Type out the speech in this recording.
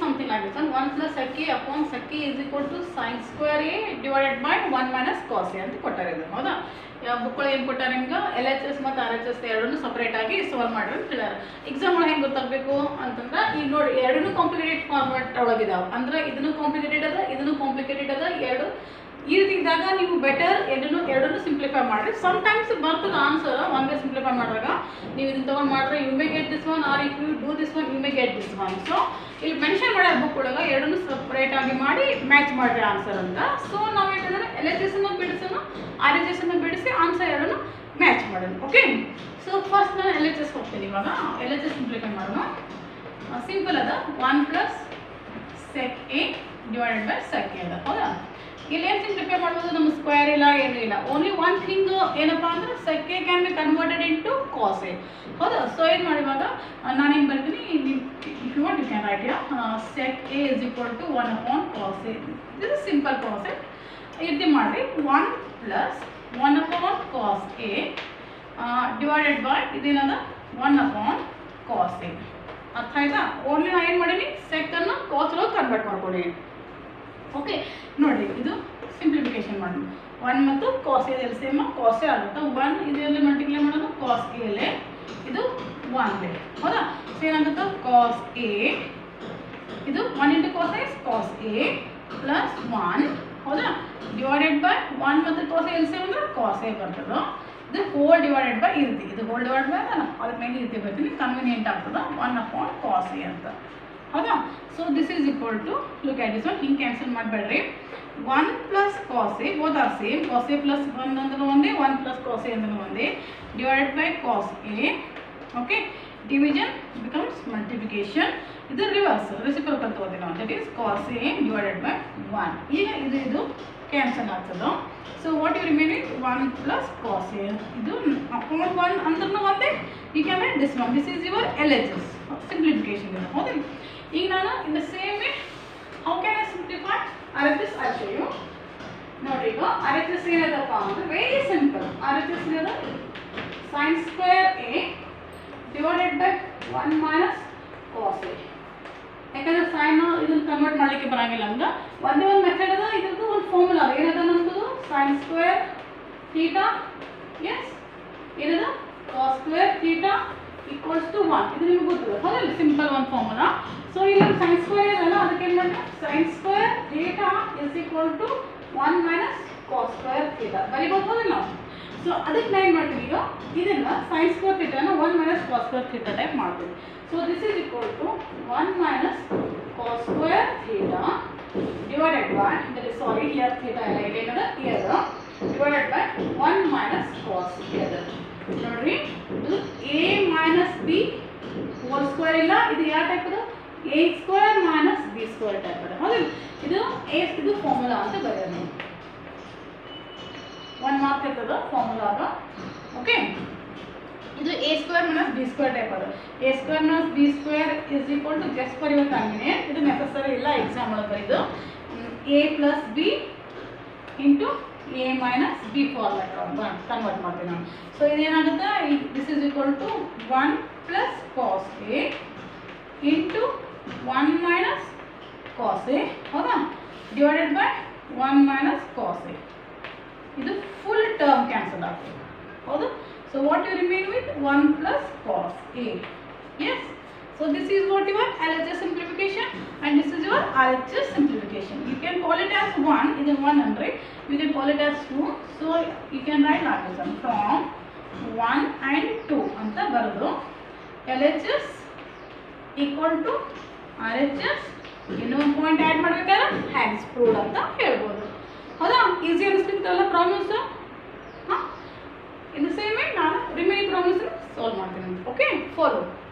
something like this one 1 plus sec a upon sec a is equal to sin square a divided by 1 minus cos a ಅಂತ ಕೊಟ್ಟಾರೆ ಇದು ಹೌದಾ ಯಾವ ಬುಕ್ಗಳು ಏನು ಕೊಟ್ಟಾರೆ ನಿಮ್ಗೆ ಎಲ್ ಎಚ್ ಎಸ್ ಮತ್ತು ಆರ್ ಎಚ್ ಎಸ್ ಎರಡನ್ನೂ ಸಪ್ರೇಟ್ ಆಗಿ ಸಾಲ್ವ್ ಮಾಡ್ರಿ ಅಂತ ಹೇಳ್ಯಾರ ಎಕ್ಸಾಮ್ ಒಳಗೆ ಹೆಂಗೆ ಗೊತ್ತಾಗಬೇಕು ಅಂತಂದ್ರೆ ಈಗ ನೋಡಿ ಎರಡನ್ನೂ ಕಾಂಪ್ಲಿಕೇಟೆಡ್ ಫಾರ್ಮೆಟ್ ಒಳಗಿದಾವೆ ಅಂದ್ರೆ ಇದನ್ನು ಕಾಂಪ್ಲಿಕೇಟೆಡ್ ಅದ ಇದನ್ನು ಕಾಂಪ್ಲಿಕೇಟೆಡ್ ಅದ ಎರಡು ಈ ರೀತಿ ಇದ್ದಾಗ ನೀವು ಬೆಟರ್ ಎರಡನ್ನು ಎರಡನ್ನು ಸಿಂಪ್ಲಿಫೈ ಮಾಡಿರಿ ಸಮ್ಟೈಮ್ಸ್ ಬರ್ತದ ಆನ್ಸರ್ ಒಂದೇ ಸಿಂಪ್ಲಿಫೈ ಮಾಡಿದಾಗ ನೀವು ಇದನ್ನ ತೊಗೊಂಡು ಮಾಡಿದ್ರೆ you may get this one or if you do this one you may get this one so ಇಲ್ಲಿ ಮೆನ್ಷನ್ ಮಾಡ್ಯಾರ ಬುಕ್ ಒಳಗೆ ಎರಡನ್ನು ಸಪ್ರೇಟ್ ಆಗಿ ಮಾಡಿ ಮ್ಯಾಚ್ ಮಾಡಿರಿ ಆನ್ಸರ್ ಅಂತ ಸೊ ನಾವು ಏನಂದ್ರೆ ಎಲ್ ಎಚ್ ಎಸ್ ಅನ್ನು ಬಿಡಿಸೋಣ ಆರ್ ಎಚ್ ಎಸ್ ಅನ್ನು ಬಿಡಿಸಿ ಆನ್ಸರ್ ಎರಡನ್ನು ಮ್ಯಾಚ್ ಮಾಡೋಣ ಓಕೆ ಸೊ ಫಸ್ಟ್ ನಾನು ಎಲ್ ಎಚ್ ಎಸ್ ಹೋಗ್ತೀನಿ ಇವಾಗ ಎಲ್ ಎಚ್ ಎಸ್ ಸಿಂಪ್ಲಿಫೈ ಮಾಡೋಣ ಸಿಂಪಲ್ ಅದ one plus sec A divided by sec A ಅದ ಹೌದಾ ಇಲ್ಲಿ ಏನು ಸಿಂಪ್ಲಿಫೈ ಮಾಡ್ಬೋದು ನಮ್ಮ ಸ್ಕ್ವೇರ್ ಇಲ್ಲ ಏನೂ ಇಲ್ಲ ಓನ್ಲಿ ಒನ್ ಥಿಂಗ್ ಏನಪ್ಪ ಅಂದ್ರೆ sec A can be converted into cos A ಹೌದಾ ಸೊ ಏನು ಮಾಡಿವಾಗ ನಾನೇನು ಬರ್ತೀನಿ if you want you can write yeah sec A is equal to one upon cos A this is simple concept ಈ ರೀತಿ ಮಾಡಿರಿ one plus one upon cos A divided by ಇದೇನದ one upon cos A ಅರ್ಥ ಆಯ್ತಾ only ನಾ ಏನು ಮಾಡೀನಿ ಸೆಕ್ಕನ್ನು ಕಾಸ್ ಒಳಗೆ ಕನ್ವರ್ಟ್ ಮಾಡ್ಕೊಂಡೀನಿ ಓಕೆ ನೋಡಿರಿ ಇದು ಸಿಂಪ್ಲಿಫಿಕೇಶನ್ ಮಾಡೋಣ ಒನ್ ಮತ್ತು cos L same cos A ಆಗುತ್ತೆ ಒನ್ ಇದರಲ್ಲಿ ಮಲ್ಟಿಪ್ಲೈ ಮಾಡೋದು ಕಾಸ್ ಎಲೆ ಇದು ಒನ್ ಬೇ ಹೌದಾ ಸೊ ಏನಾಗುತ್ತೆ ಕಾಸ್ ಎ ಇದು one into cos S cos A plus one ಹೌದಾ ಡಿವೈಡೆಡ್ ಬೈ ಒನ್ ಮತ್ತು ಕಾಸ್ ಎಲ್ ಸೇಮ್ ಅಂದ್ರೆ ಕಾಸ್ ಎ ಬರ್ತದೆ ಇದು ಹೋಲ್ ಡಿವೈಡೆಡ್ ಬೈ ಈ ರೀತಿ ಇದು ಹೋಲ್ ಡಿವೈಡ್ ಬೈ ಅಲ್ಲ ಅದಕ್ಕೆ ಮೇಲೆ ಈ ರೀತಿ ಬರ್ತೀನಿ ಕನ್ವೀನಿಯೆಂಟ್ ಆಗ್ತದೆ ಒನ್ ಅಪಾನ್ ಕಾಸ್ ಎ ಅಂತ ಹೌದಾ so this is equal to look at this one ಹಿಂಗೆ ಕ್ಯಾನ್ಸಲ್ ಮಾಡಬೇಡ್ರಿ one plus cos A both are same cos A plus one ಅಂದ್ರೆ ಒಂದೇ ಒನ್ ಪ್ಲಸ್ ಕಾಸ್ ಎ ಅಂದ್ರೆ ಒಂದೇ divided by cos A okay division becomes multiplication ಇದು reverse reciprocal ತಗೋತೀವಿ ನಾವು that is cos A divided by one ಈಗ ಇದು ಇದು ಕ್ಯಾನ್ಸಲ್ ಆಗ್ತದೆ so what you remain it one plus cos A ಇದು ಅಪಾನ್ ಒನ್ ಅಂದ್ರೂ ಒಂದೇ you can write this one this is your L H S simplification ಇದೆ ಹೌದಿಲ್ಲ ಈಗ ನಾನು in the same way how can I simplify R H S I show you ನೋಡ್ರಿ ಈಗ R H S ಏನದಪ್ಪ ಅಂದ್ರೆ very simple R H S ಏನದ sine square A divided by one minus cos A ಯಾಕಂದ್ರೆ sine ಇದನ್ನ convert ಮಾಡಲಿಕ್ಕೆ ಬರಂಗಿಲ್ಲ ಹಂಗ ಒಂದೇ ಒಂದು ಮೆಥಡ್ ಅದ ಇದ್ರದ್ದು ಒಂದು ಫಾರ್ಮುಲಾ ಏನದ ನಮ್ದು ಸೈನ್ ಸ್ಕ್ವೇರ್ ಥೀಟಾ ಎಸ್ ಏನದ cos square theta equals to one ಇದು ನಿಮ್ಗೆ ಗೊತ್ತಿದೆ ಹೌದಲ್ಲ ಸಿಂಪಲ್ ಒಂದು ಫಾರ್ಮುಲಾ ಸೊ ಇಲ್ಲಿ ಸೈನ್ ಸ್ಕ್ವೇರ್ ಇದಲ್ಲ ಅದಕ್ಕೆ ಏನು ಮಾಡಿ sine square theta is equal to one minus cos square theta ಬರಿಬೋದು ಹೌದಿಲ್ಲ ನಾವು ಸೊ ಅದಕ್ಕೆ ನಾ ಏನು ಮಾಡ್ತೀವಿ ಈಗ ಇದನ್ನ ಸೈನ್ ಸ್ಕ್ವೇರ್ ಥೀಟಾನ one minus cos square theta type ಮಾಡ್ತೀವಿ so this is equal to one minus cos square theta divided by that is sorry ಇಯರ್ ಥೀಟಾ ಎಲ್ಲ ಇಲ್ಲಿ ಏನದ ಇಯರ್ divided by one minus cos ಇಯರ್ ನೋಡ್ರಿ ಇದು A minus B whole square ಇಲ್ಲ ಇದು ಯಾವ ಟೈಪ್ ಅದು A square minus B square type ಅದ ಹೌದಿಲ್ಲ ಇದು ಎ ಇದು ಫಾರ್ಮುಲಾ ಅಂತ ಬರೆಯೋದು ನೀವು ಒನ್ ಮಾರ್ಕ್ ಇರ್ತದ ಫಾರ್ಮುಲಾಗ ಓಕೆ ಇದು A square minus B square type ಅದ A square minus B square is equal to just for your convenient ಇದು ನೆಸಸರಿ ಇಲ್ಲ ಎಕ್ಸಾಮ್ ಒಳಗೆ ಬರೀದು A plus B into A minus B format convert ಮಾಡ್ತೀವಿ ನಾವು ಸೊ ಇದೇನಾಗುತ್ತೆ this is equal to one plus cos A into one minus cos A ಹೌದಾ divided by one minus cos A ಇದು full term cancel ಆಗ್ತದೆ ಹೌದು so what you remain with one plus cos A is so this is what your L H S simplification and this is your R H S simplification you can call it as one ಇದು one ಅಂದರೆ you can call it as two so you can write lot this from one and two ಅಂತ ಬರೋದು L H S equal to R H S ಇನ್ನೊಂದು point add ಮಾಡ್ಬೇಕಾದ್ರೆ hence proved ಅಂತ ಹೇಳ್ಬೋದು ಹೌದಾ easy ಅನಿಸ್ತಿತ್ತಲ್ಲ ಪ್ರಾಬ್ಲಮ್ಸ್ ಹಾಂ ಇನ್ ದ ಸೇಮ್ ವೇ ನಾನು ರಿಮೈನಿಂಗ್ ಪ್ರಾಬ್ಲಮ್ಸ್ ಸಾಲ್ವ್ ಮಾಡ್ತೀನಿ ಓಕೆ ಫಾಲೋ